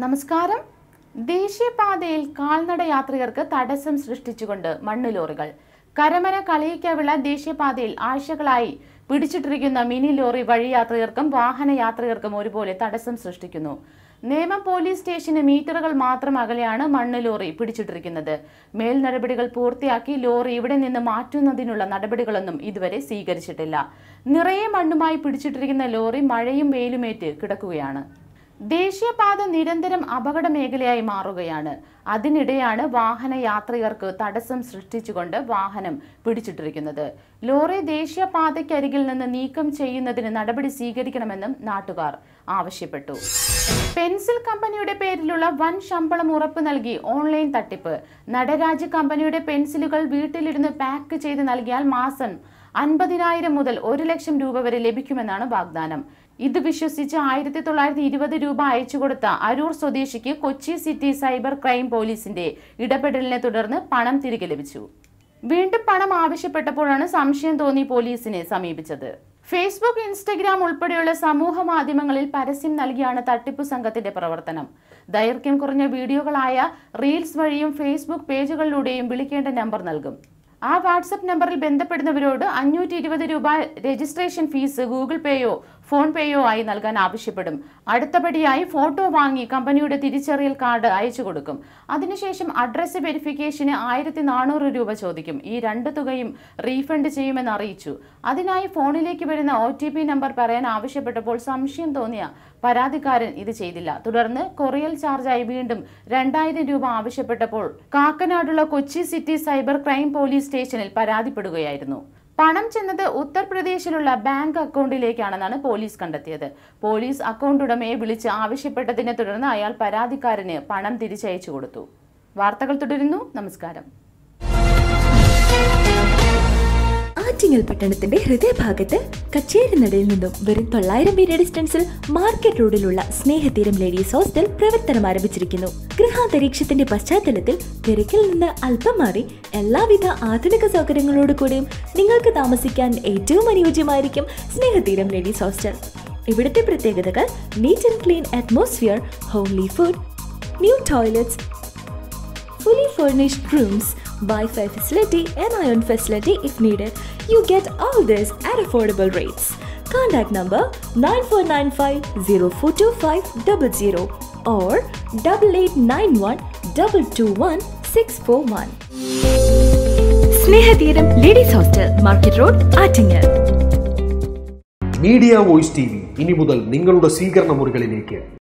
നമസ്കാരം ദേശീയപാതയിൽ കാൽനട യാത്രികർക്ക് തടസ്സം സൃഷ്ടിച്ചുകൊണ്ട് മണ്ണ് ലോറികൾ കരമന കളിയിക്കവിള ദേശീയപാതയിൽ ആഴ്ചകളായി പിടിച്ചിട്ടിരിക്കുന്ന മിനി ലോറി വഴി യാത്രികർക്കും വാഹന യാത്രികർക്കും ഒരുപോലെ തടസ്സം സൃഷ്ടിക്കുന്നു നേമം പോലീസ് സ്റ്റേഷന് മീറ്ററുകൾ മാത്രം അകലെയാണ് മണ്ണ് ലോറി പിടിച്ചിട്ടിരിക്കുന്നത് മേൽ നടപടികൾ പൂർത്തിയാക്കി ലോറി ഇവിടെ നിന്ന് മാറ്റുന്നതിനുള്ള നടപടികളൊന്നും ഇതുവരെ സ്വീകരിച്ചിട്ടില്ല നിറയെ മണ്ണുമായി പിടിച്ചിട്ടിരിക്കുന്ന ലോറി മഴയും വെയിലുമേറ്റ് കിടക്കുകയാണ് ദേശീയപാത നിരന്തരം അപകട മേഖലയായി മാറുകയാണ് അതിനിടെയാണ് വാഹന യാത്രികർക്ക് തടസ്സം സൃഷ്ടിച്ചുകൊണ്ട് വാഹനം പിടിച്ചിട്ടിരിക്കുന്നത് ലോറി ദേശീയപാതയ്ക്കരികിൽ നിന്ന് നീക്കം ചെയ്യുന്നതിന് നടപടി സ്വീകരിക്കണമെന്നും നാട്ടുകാർ ആവശ്യപ്പെട്ടു പെൻസിൽ കമ്പനിയുടെ പേരിലുള്ള വൻ ശമ്പളം ഉറപ്പ് നൽകി ഓൺലൈൻ തട്ടിപ്പ് നടരാജ് കമ്പനിയുടെ പെൻസിലുകൾ വീട്ടിലിരുന്ന് പാക്ക് ചെയ്ത് നൽകിയാൽ മാസം അൻപതിനായിരം മുതൽ ഒരു ലക്ഷം രൂപ വരെ ലഭിക്കുമെന്നാണ് വാഗ്ദാനം ഇത് വിശ്വസിച്ച് ആയിരത്തി തൊള്ളായിരത്തി ഇരുപത് രൂപ അയച്ചു കൊടുത്ത അരൂർ സ്വദേശിക്ക് കൊച്ചി സിറ്റി സൈബർ ക്രൈം പോലീസിന്റെ ഇടപെടലിനെ തുടർന്ന് പണം തിരികെ ലഭിച്ചു വീണ്ടും പണം ആവശ്യപ്പെട്ടപ്പോഴാണ് സംശയം തോന്നി പോലീസിനെ സമീപിച്ചത് ഫേസ്ബുക്ക് ഇൻസ്റ്റഗ്രാം ഉൾപ്പെടെയുള്ള സമൂഹ മാധ്യമങ്ങളിൽ പരസ്യം നൽകിയാണ് തട്ടിപ്പു സംഘത്തിന്റെ പ്രവർത്തനം ദൈർഘ്യം കുറഞ്ഞ വീഡിയോകളായ റീൽസ് വഴിയും ഫേസ്ബുക്ക് പേജുകളിലൂടെയും വിളിക്കേണ്ട നമ്പർ നൽകും ആ വാട്സപ്പ് നമ്പറിൽ ബന്ധപ്പെടുന്നവരോട് അഞ്ഞൂറ്റി ഇരുപത് രൂപ രജിസ്ട്രേഷൻ ഫീസ് ഗൂഗിൾ പേയോ ഫോൺ പേയോ ആയി നൽകാൻ ആവശ്യപ്പെടും അടുത്തപടിയായി ഫോട്ടോ വാങ്ങി കമ്പനിയുടെ തിരിച്ചറിയൽ കാർഡ് അയച്ചു കൊടുക്കും അതിനുശേഷം അഡ്രസ് വെരിഫിക്കേഷന് ആയിരത്തി നാനൂറ് രൂപ ചോദിക്കും ഈ രണ്ട് തുകയും റീഫണ്ട് ചെയ്യുമെന്ന് അറിയിച്ചു അതിനായി ഫോണിലേക്ക് വരുന്ന ഒ ടി പി നമ്പർ പറയാൻ ആവശ്യപ്പെട്ടപ്പോൾ സംശയം തോന്നിയ പരാതിക്കാരൻ ഇത് ചെയ്തില്ല തുടർന്ന് കൊറിയൽ ചാർജായി വീണ്ടും രണ്ടായിരം രൂപ ആവശ്യപ്പെട്ടപ്പോൾ കാക്കനാടുള്ള Kochi city cyber crime police സ്റ്റേഷനിൽ പരാതിപ്പെടുകയായിരുന്നു പണം ചെന്നത് ഉത്തർപ്രദേശിലുള്ള ബാങ്ക് അക്കൗണ്ടിലേക്കാണെന്നാണ് പോലീസ് കണ്ടെത്തിയത് പോലീസ് അക്കൗണ്ട് ഉടമയെ വിളിച്ച് ആവശ്യപ്പെട്ടതിനെ തുടർന്ന് അയാൾ പരാതിക്കാരന് പണം തിരിച്ചയച്ചു കൊടുത്തു വാർത്തകൾ തുടരുന്നു നമസ്കാരം ആറ്റിങ്ങൽ പട്ടണത്തിന്റെ ഹൃദയഭാഗത്ത് കച്ചേരിനടയിൽ നിന്നും വെറും തൊള്ളായിരം മീറ്റർ ഡിസ്റ്റൻസിൽ മാർക്കറ്റ് റോഡിലുള്ള സ്നേഹതീരം ലേഡീസ് ഹോസ്റ്റൽ പ്രവർത്തനം ആരംഭിച്ചിരിക്കുന്നു ഗൃഹാന്തരീക്ഷത്തിന്റെ പശ്ചാത്തലത്തിൽ തിരക്കിൽ നിന്ന് അല്പം മാറി എല്ലാവിധ ആധുനിക സൗകര്യങ്ങളോട് കൂടിയും നിങ്ങൾക്ക് താമസിക്കാൻ ഏറ്റവും അനുയോജ്യമായിരിക്കും സ്നേഹതീരം ലേഡീസ് ഹോസ്റ്റൽ ഇവിടുത്തെ പ്രത്യേകതകൾ neat and clean atmosphere homely food new toilets fully furnished rooms, Wi-Fi facility and iron facility if needed. You get all this at affordable rates. Contact number 9495 or 8891 221 641. Snehatheeram ladies hostel market road Attingal media voice T V ഇനി മുതൽ നിങ്ങളുടെ സ്വീകരണ മുറികളിലേക്ക്